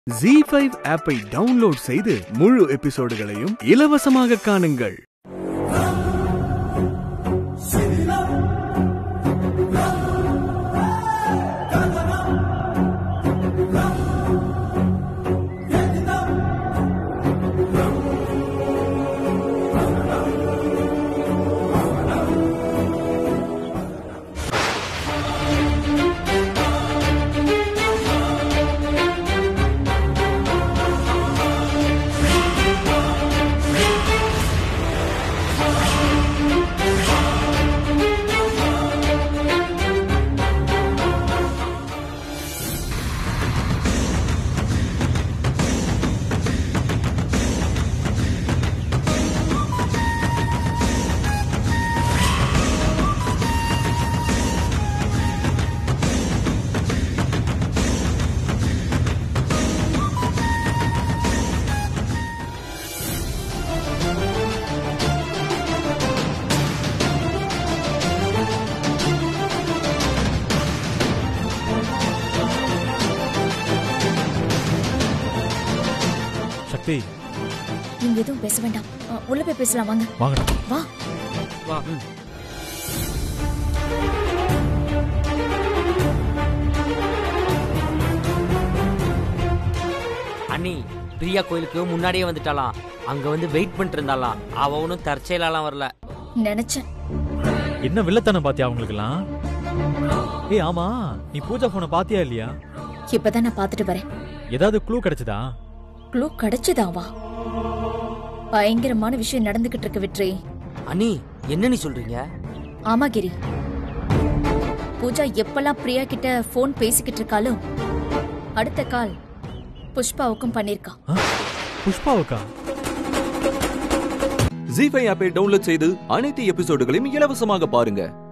G five ஆப்பை download செய்து முழு எபிசோடுகளையும் இலவசமாக காணுங்கள் சக்தி நீங்க எதுவும் பேச வேண்டாம் அ, உள்ள போய் பேசலாம் வாங்க வாங்கடா வா வா அண்ணி பிரியா கோயிலுக்கு முன்னாடியே வந்துட்டாலாம் அங்க வந்து வெயிட் பண்ணிட்டு இருந்தாலாம் அவ ஒன்றும் தற்செயலாலாம் வரல நினைச்சேன் என்ன வில்லத்தனம் பாத்தியா அவங்களுக்குலாம் ஏய் ஆமா நீ பூஜா போனை பாத்தியா இல்லையா இப்பதான் நான் பாத்துட்டு வரேன் ஏதாவது க்ளூ கிடைச்சதா க்ளூ கிடைச்சதாவா பயங்கரமான விஷயம் நடந்துகிட்டு இருக்கு விட்ரி அண்ணி என்ன நீ சொல்றீங்க ஆமா கிரி பூஜா எப்பெல்லாம் பிரியா கிட்ட போன் பேசிக்கிட்டு இருக்காளோ அடுத்த கால் புஷ்பாவுக்கும் பண்ணிருக்கா ஆ? புஷ்பாவுக்கா ஜி ஃபைவ் ஆப்பை டவுன்லோட் செய்து அனைத்து எபிசோடுகளையும் இலவசமாக பாருங்க